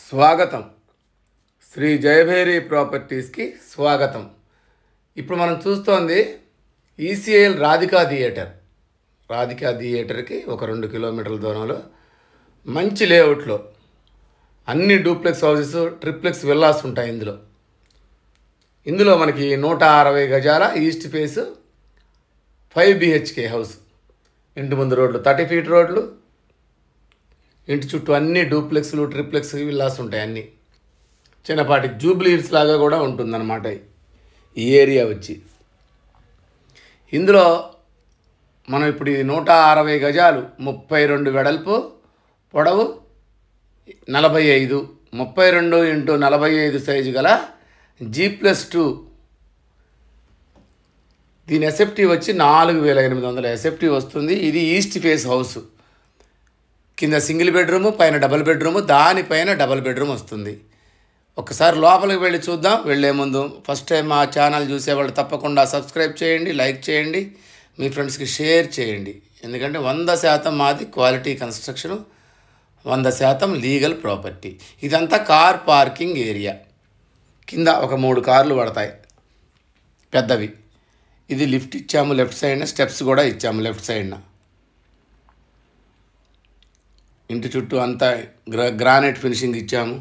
స్వాగతం శ్రీ జయభేరి ప్రాపర్టీస్కి స్వాగతం ఇప్పుడు మనం చూస్తోంది ఈసీఐఎల్ రాధికా థియేటర్ రాధికా థియేటర్కి ఒక రెండు కిలోమీటర్ల దూరంలో మంచి లేఅవుట్లో అన్ని డూప్లెక్స్ హౌసెస్ ట్రిప్లెక్స్ విల్లాస్ ఉంటాయి ఇందులో ఇందులో మనకి నూట అరవై గజాల east face five BHK house ఇంటి ముందు రోడ్లు థర్టీ ఫీట్ రోడ్లు ఇంటి చుట్టూ అన్ని డూప్లెక్స్లు ట్రిప్లెక్స్ విల్లాస్ ఉంటాయి అన్నీ చిన్నపాటి జూబ్లీ హిల్స్ లాగా కూడా ఉంటుందన్నమాట ఈ ఏరియా వచ్చి ఇందులో మనం ఇప్పుడు ఇది నూట అరవై గజాలు ముప్పై రెండు వెడల్పు పొడవు నలభై ఐదు ముప్పై రెండు ఇంటూ నలభై ఐదు సైజు గల జీ ప్లస్ టూ దీని ఎసెప్టీ వచ్చి నాలుగు వేల ఎనిమిది వందల ఎసెప్టీ వస్తుంది ఇది ఈస్ట్ ఫేస్ హౌస్ కింద సింగిల్ బెడ్రూమ్ పైన డబుల్ బెడ్రూమ్ దానిపైన డబుల్ బెడ్రూమ్ వస్తుంది ఒకసారి లోపలికి వెళ్ళి చూద్దాం వెళ్ళే ముందు ఫస్ట్ టైం మా ఛానల్ చూసేవాళ్ళు తప్పకుండా సబ్స్క్రైబ్ చేయండి లైక్ చేయండి మీ ఫ్రెండ్స్కి షేర్ చేయండి ఎందుకంటే వంద శాతం మాది క్వాలిటీ కన్స్ట్రక్షను వంద శాతం లీగల్ ప్రాపర్టీ ఇదంతా కార్ పార్కింగ్ ఏరియా కింద ఒక మూడు కార్లు పడతాయి పెద్దవి ఇది లిఫ్ట్ ఇచ్చాము లెఫ్ట్ సైడ్న స్టెప్స్ కూడా ఇచ్చాము లెఫ్ట్ సైడ్న ఇంటి చుట్టూ అంతా గ్రా గ్రానైట్ ఫినిషింగ్ ఇచ్చాము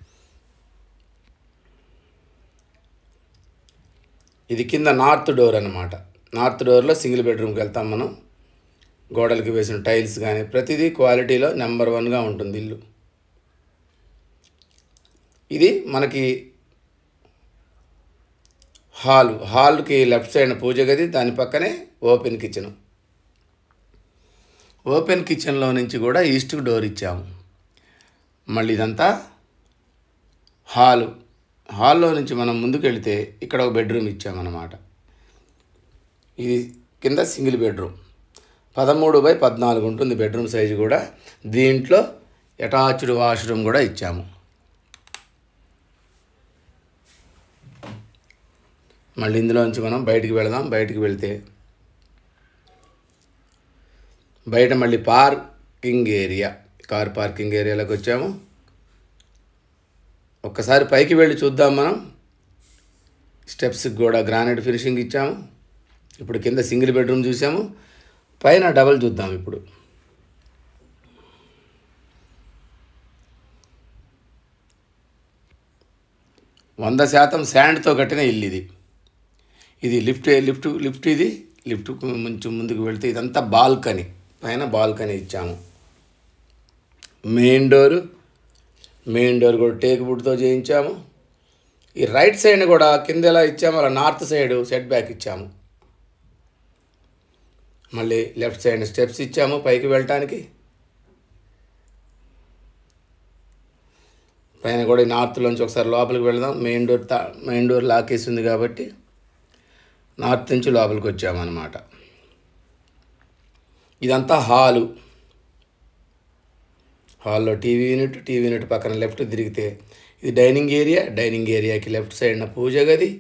ఇది కింద నార్త్ డోర్ అన్నమాట నార్త్ డోర్లో సింగిల్ బెడ్రూమ్కి వెళ్తాం మనం గోడలకి వేసిన టైల్స్ కానీ ప్రతిదీ క్వాలిటీలో నెంబర్ వన్గా ఉంటుంది ఇల్లు ఇది మనకి హాల్ హాల్కి లెఫ్ట్ సైడ్ పూజ గది దాని పక్కనే ఓపెన్ కిచెన్ ఓపెన్ కిచెన్లో నుంచి కూడా ఈస్ట్కి డోర్ ఇచ్చాము మళ్ళీ ఇదంతా హాలు హాల్లో నుంచి మనం ముందుకు వెళితే ఇక్కడ ఒక బెడ్రూమ్ ఇచ్చామన్నమాట ఇది కింద సింగిల్ బెడ్రూమ్ పదమూడు బై పద్నాలుగు ఉంటుంది బెడ్రూమ్ సైజు కూడా దీంట్లో అటాచ్డ్ వాష్రూమ్ కూడా ఇచ్చాము మళ్ళీ ఇందులోంచి మనం బయటికి వెళదాం బయటికి వెళ్తే బయట మళ్ళీ పార్కింగ్ ఏరియా కార్ పార్కింగ్ ఏరియాలోకి వచ్చాము ఒక్కసారి పైకి వెళ్ళి చూద్దాం మనం స్టెప్స్కి కూడా గ్రానైట్ ఫినిషింగ్ ఇచ్చాము ఇప్పుడు కింద సింగిల్ బెడ్రూమ్ చూసాము పైన డబల్ చూద్దాం ఇప్పుడు వంద శాతం శాండ్తో కట్టిన ఇల్లు ఇది ఇది లిఫ్ట్ లిఫ్ట్ లిఫ్ట్ ఇది లిఫ్ట్ కొంచెం ముందుకు వెళ్తే ఇదంతా బాల్కనీ పైన బాల్కనీ ఇచ్చాము మెయిన్ డోరు మెయిన్ డోర్ కూడా టేక్ వుడ్తో చేయించాము ఈ రైట్ సైడ్ కూడా కింద ఎలా ఇచ్చాము అలా నార్త్ సైడ్ సెట్ బ్యాక్ ఇచ్చాము మళ్ళీ లెఫ్ట్ సైడ్ స్టెప్స్ ఇచ్చాము పైకి వెళ్ళటానికి పైన కూడా ఈ నార్త్లోంచి ఒకసారి లోపలికి వెళదాం మెయిన్ డోర్ తా మెయిన్ డోర్ లాకేసి ఉంది కాబట్టి నార్త్ నుంచి లోపలికి వచ్చామన్నమాట ఇదంతా హాలు హాల్లో టీవీ యూనిట్ టీవీ యూనిట్ పక్కన లెఫ్ట్ తిరిగితే ఇది డైనింగ్ ఏరియా డైనింగ్ ఏరియాకి లెఫ్ట్ సైడ్న పూజ గది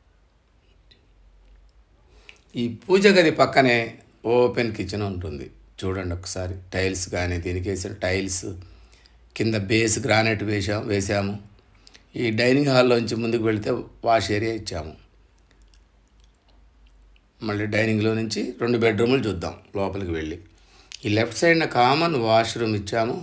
ఈ పూజ గది పక్కనే ఓపెన్ కిచెన్ ఉంటుంది చూడండి ఒకసారి టైల్స్ కానీ దీనికి వేసిన టైల్స్ కింద బేస్ గ్రానైట్ వేసాం వేసాము ఈ డైనింగ్ హాల్లోంచి ముందుకు వెళితే వాష్ ఏరియా ఇచ్చాము మళ్ళీ డైనింగ్లో నుంచి రెండు బెడ్రూములు చూద్దాం లోపలికి వెళ్ళి ఈ లెఫ్ట్ సైడ్న కామన్ వాష్రూమ్ ఇచ్చాము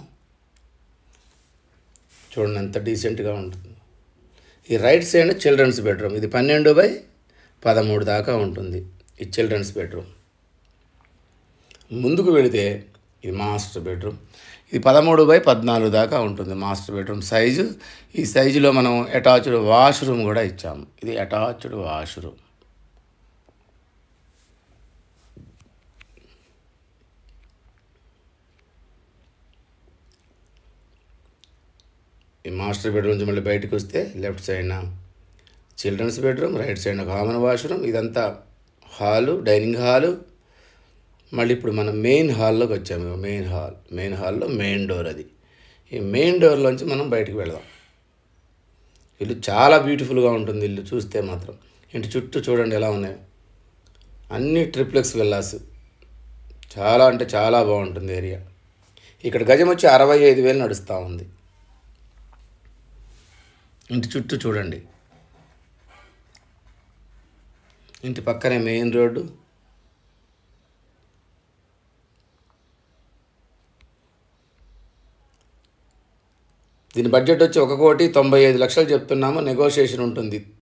చూడండి ఎంత డీసెంట్గా ఉంటుంది ఈ రైట్ సైడ్ చిల్డ్రన్స్ బెడ్రూమ్ ఇది పన్నెండు బై పదమూడు దాకా ఉంటుంది ఈ చిల్డ్రన్స్ బెడ్రూమ్ ముందుకు వెళితే ఇది మాస్టర్ బెడ్రూమ్ ఇది పదమూడు బై పద్నాలుగు దాకా ఉంటుంది మాస్టర్ బెడ్రూమ్ సైజు ఈ సైజులో మనం అటాచ్డ్ వాష్రూమ్ కూడా ఇచ్చాము ఇది అటాచ్డ్ వాష్రూమ్ ఈ మాస్టర్ బెడ్రూమ్ నుంచి మళ్ళీ బయటకు వస్తే లెఫ్ట్ సైడ్న చిల్డ్రన్స్ బెడ్రూమ్ రైట్ సైడ్న కామన్ వాష్రూమ్ ఇదంతా హాలు డైనింగ్ హాలు మళ్ళీ ఇప్పుడు మనం మెయిన్ హాల్లోకి వచ్చాము మెయిన్ హాల్ మెయిన్ హాల్లో మెయిన్ డోర్ అది ఈ మెయిన్ డోర్లోంచి మనం బయటికి వెళదాం ఇల్లు చాలా బ్యూటిఫుల్గా ఉంటుంది ఇల్లు చూస్తే మాత్రం ఇంటి చుట్టూ చూడండి ఎలా ఉన్నాయో అన్ని ట్రిప్లెక్స్ విల్లాస్ చాలా అంటే చాలా బాగుంటుంది ఏరియా ఇక్కడ గజం వచ్చి అరవై ఐదు వేలు నడుస్తూ ఉంది ఇంటి చుట్టూ చూడండి ఇంటి పక్కనే మెయిన్ రోడ్డు దీని బడ్జెట్ వచ్చి ఒక కోటి తొంభై ఐదు లక్షలు చెప్తున్నాము నెగోషియేషన్ ఉంటుంది